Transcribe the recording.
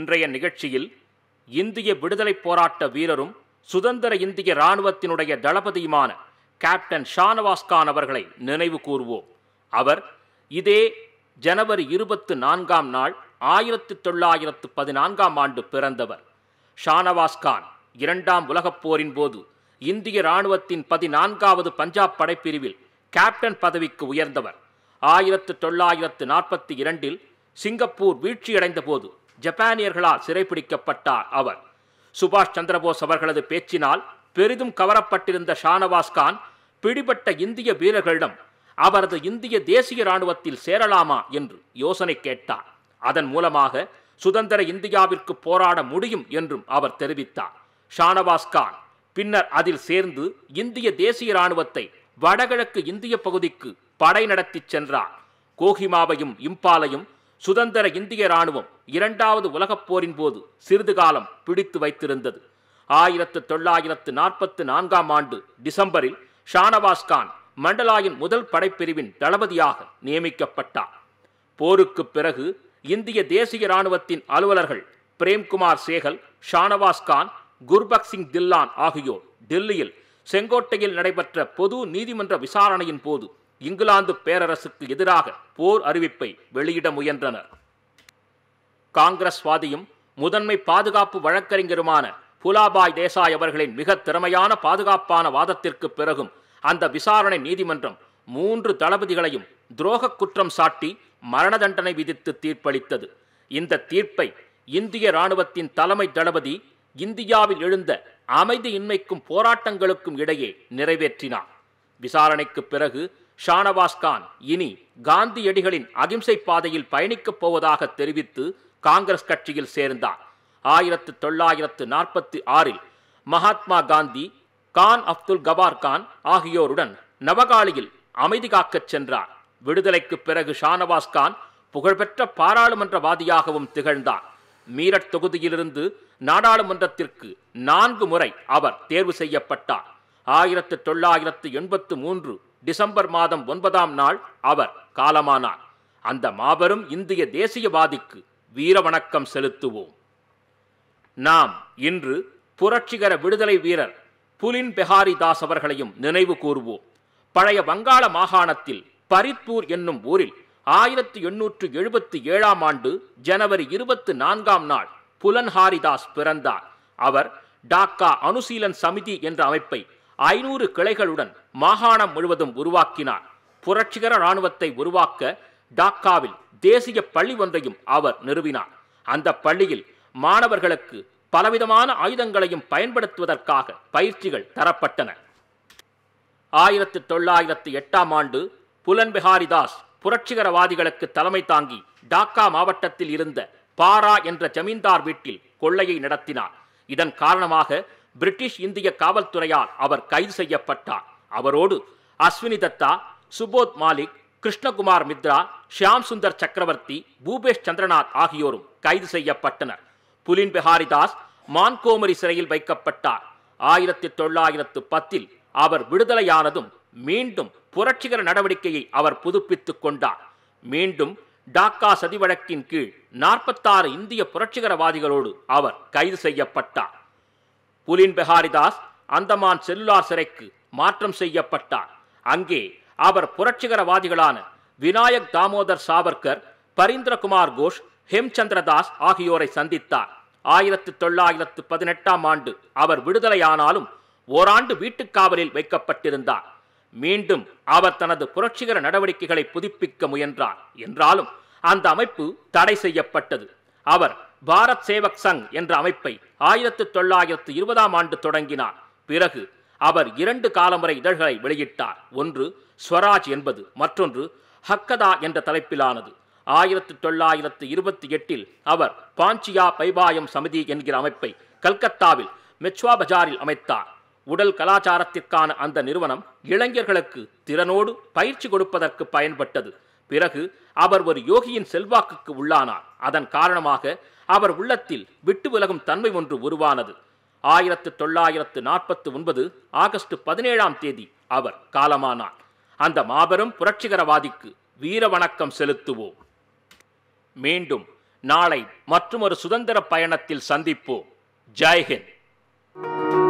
இன்றைய நிகழ்ச்சியில் இந்திய விடுதலைப் போராட்ட வீரரும் சுதந்திர இந்திய இராணுவத்தினுடைய தளபதியுமான கேப்டன் ஷானவாஸ் கான் அவர்களை நினைவு கூறுவோம் அவர் இதே ஜனவரி இருபத்து நான்காம் நாள் ஆயிரத்து தொள்ளாயிரத்து பதினான்காம் ஆண்டு பிறந்தவர் ஷானவாஸ் கான் இரண்டாம் உலகப் போரின் போது இந்திய இராணுவத்தின் பதினான்காவது பஞ்சாப் படைப்பிரிவில் கேப்டன் பதவிக்கு உயர்ந்தவர் ஆயிரத்து தொள்ளாயிரத்து நாற்பத்தி இரண்டில் சிங்கப்பூர் வீழ்ச்சியடைந்த போது ஜப்பானியர்களால் சிறைப்பிடிக்கப்பட்டார் அவர் சுபாஷ் சந்திரபோஸ் அவர்களது பேச்சினால் பெரிதும் கவரப்பட்டிருந்த ஷானவாஸ் கான் பிடிபட்ட இந்திய வீரர்களிடம் அவரது இந்திய தேசிய இராணுவத்தில் சேரலாமா என்று யோசனை கேட்டார் அதன் மூலமாக சுதந்திர இந்தியாவிற்கு போராட முடியும் என்றும் அவர் தெரிவித்தார் ஷானவாஸ் கான் பின்னர் அதில் சேர்ந்து இந்திய தேசிய இராணுவத்தை வடகிழக்கு இந்திய பகுதிக்கு படை நடத்திச் சென்றார் கோஹிமாவையும் இம்பாலையும் சுதந்திர இந்திய இராணுவம் இரண்டாவது உலகப் போரின் போது சிறிது காலம் பிடித்து வைத்திருந்தது ஆயிரத்து தொள்ளாயிரத்து நாற்பத்து நான்காம் ஆண்டு டிசம்பரில் ஷானவாஸ் கான் மண்டலாயின் முதல் படைப்பிரிவின் தளபதியாக நியமிக்கப்பட்டார் போருக்கு பிறகு இந்திய தேசிய இராணுவத்தின் அலுவலர்கள் பிரேம்குமார் சேகல் ஷானவாஸ் கான் குர்பக் சிங் தில்லான் ஆகியோர் டெல்லியில் செங்கோட்டையில் நடைபெற்ற பொது நீதிமன்ற விசாரணையின் போது இங்கிலாந்து பேரரசுக்கு எதிராக போர் அறிவிப்பை வெளியிட முயன்றனர் காங்கிரஸ்வாதியும் முதன்மை பாதுகாப்பு வழக்கறிஞருமான புலாபாய் தேசாய் அவர்களின் மிக திறமையான பாதுகாப்பான வாதத்திற்கு பிறகும் அந்த விசாரணை நீதிமன்றம் மூன்று தளபதிகளையும் துரோக குற்றம் சாட்டி மரண தண்டனை விதித்து தீர்ப்பளித்தது இந்த தீர்ப்பை இந்திய இராணுவத்தின் தலைமை தளபதி இந்தியாவில் எழுந்த அமைதியின்மைக்கும் போராட்டங்களுக்கும் இடையே நிறைவேற்றினார் விசாரணைக்கு பிறகு ஷானவாஸ் கான் இனி காந்தியடிகளின் அகிம்சை பாதையில் பயணிக்கப் போவதாக தெரிவித்து காங்கிரஸ் கட்சியில் சேர்ந்தார் ஆயிரத்து தொள்ளாயிரத்து நாற்பத்தி ஆறில் மகாத்மா காந்தி கான் அப்துல் கபார் கான் ஆகியோருடன் நவகாலியில் அமைதி காக்கச் சென்றார் விடுதலைக்கு பிறகு ஷானவாஸ் கான் புகழ்பெற்ற பாராளுமன்றவாதியாகவும் திகழ்ந்தார் மீரட் தொகுதியிலிருந்து நாடாளுமன்றத்திற்கு நான்கு முறை அவர் தேர்வு செய்யப்பட்டார் ஆயிரத்து தொள்ளாயிரத்து எண்பத்து மூன்று டிசம்பர் மாதம் ஒன்பதாம் நாள் அவர் காலமானார் அந்த மாபெரும் இந்திய தேசியவாதிக்கு வீர வணக்கம் செலுத்துவோம் நாம் இன்று புரட்சிகர விடுதலை வீரர் புலின் பெஹாரி தாஸ் அவர்களையும் நினைவு கூறுவோம் பழைய வங்காள மாகாணத்தில் பரித்பூர் என்னும் ஊரில் ஆயிரத்தி எண்ணூற்று எழுபத்தி ஏழாம் ஆண்டு ஜனவரி இருபத்தி நான்காம் நாள் புலன்ஹாரிதாஸ் பிறந்தார் அவர் டாக்கா அனுசீலன் சமிதி என்ற அமைப்பை ஐநூறு கிளைகளுடன் மாகாணம் முழுவதும் உருவாக்கினார் புரட்சிகர இராணுவத்தை உருவாக்க டாக்காவில் தேசிய பள்ளி ஒன்றையும் அவர் நிறுவினார் அந்த பள்ளியில் மாணவர்களுக்கு பலவிதமான ஆயுதங்களையும் பயன்படுத்துவதற்காக பயிற்சிகள் தரப்பட்டன ஆயிரத்து தொள்ளாயிரத்து எட்டாம் ஆண்டு புலன் பெஹாரிதாஸ் புரட்சிகரவாதிகளுக்கு தலைமை தாங்கி டாக்கா மாவட்டத்தில் இருந்த பாரா என்ற ஜமீன்தார் வீட்டில் கொள்ளையை நடத்தினார் இதன் காரணமாக பிரிட்டிஷ் இந்திய காவல்துறையால் அவர் கைது செய்யப்பட்டார் அவரோடு அஸ்வினி தத்தா சுபோத் மாலிக் கிருஷ்ணகுமார் மித்ரா ஷியாம் சுந்தர் சக்கரவர்த்தி பூபேஷ் சந்திரநாத் ஆகியோரும் கைது செய்யப்பட்டனர் புலின் பெஹாரிதாஸ் மான்கோமரி சிறையில் வைக்கப்பட்டார் ஆயிரத்தி தொள்ளாயிரத்து பத்தில் அவர் விடுதலையானதும் மீண்டும் புரட்சிகர நடவடிக்கையை அவர் புதுப்பித்துக் கொண்டார் மீண்டும் டாக்கா சதி வழக்கின் கீழ் நாற்பத்தாறு இந்திய புரட்சிகரவாதிகளோடு அவர் கைது செய்யப்பட்டார் புலின் பெஹாரிதாஸ் அந்தமான் செல்லுலார் சிறைக்கு மாற்றம் செய்யப்பட்டார் அங்கே அவர் புரட்சிகரவாதிகளான விநாயக் தாமோதர் சாவர்கர் பரீந்திரகுமார் கோஷ் ஹெம்சந்திரதாஸ் ஆகியோரை சந்தித்தார் ஆயிரத்து தொள்ளாயிரத்து பதினெட்டாம் ஆண்டு அவர் விடுதலையானாலும் ஓராண்டு வீட்டுக் காவலில் வைக்கப்பட்டிருந்தார் மீண்டும் அவர் தனது புரட்சிகர நடவடிக்கைகளை புதுப்பிக்க முயன்றார் என்றாலும் அந்த அமைப்பு தடை செய்யப்பட்டது அவர் பாரத் சேவக் சங் என்ற அமைப்பை ஆயிரத்து தொள்ளாயிரத்து இருபதாம் ஆண்டு தொடங்கினார் பிறகு அவர் இரண்டு காலமுறை இதழ்களை வெளியிட்டார் ஒன்று ஸ்வராஜ் என்பது மற்றொன்று ஹக்கதா என்ற தலைப்பிலானது ஆயிரத்து தொள்ளாயிரத்து இருபத்தி எட்டில் அவர் பாஞ்சியா பைபாயம் சமிதி என்கிற அமைப்பை கல்கத்தாவில் மெச்வா பஜாரில் அமைத்தார் உடல் கலாச்சாரத்திற்கான அந்த நிறுவனம் இளைஞர்களுக்கு திறனோடு பயிற்சி கொடுப்பதற்கு பயன்பட்டது பிறகு அவர் ஒரு யோகியின் செல்வாக்குக்கு உள்ளானார் அதன் காரணமாக அவர் உள்ளத்தில் விட்டு விலகும் தன்மை ஒன்று உருவானது ஆயிரத்து தொள்ளாயிரத்து நாற்பத்து ஒன்பது ஆகஸ்ட் பதினேழாம் தேதி அவர் காலமானார் அந்த மாபெரும் புரட்சிகரவாதிக்கு வீர வணக்கம் செலுத்துவோம் மீண்டும் நாளை மற்றொரு சுதந்திர பயணத்தில் சந்திப்போம் ஜெய்ஹிந்த்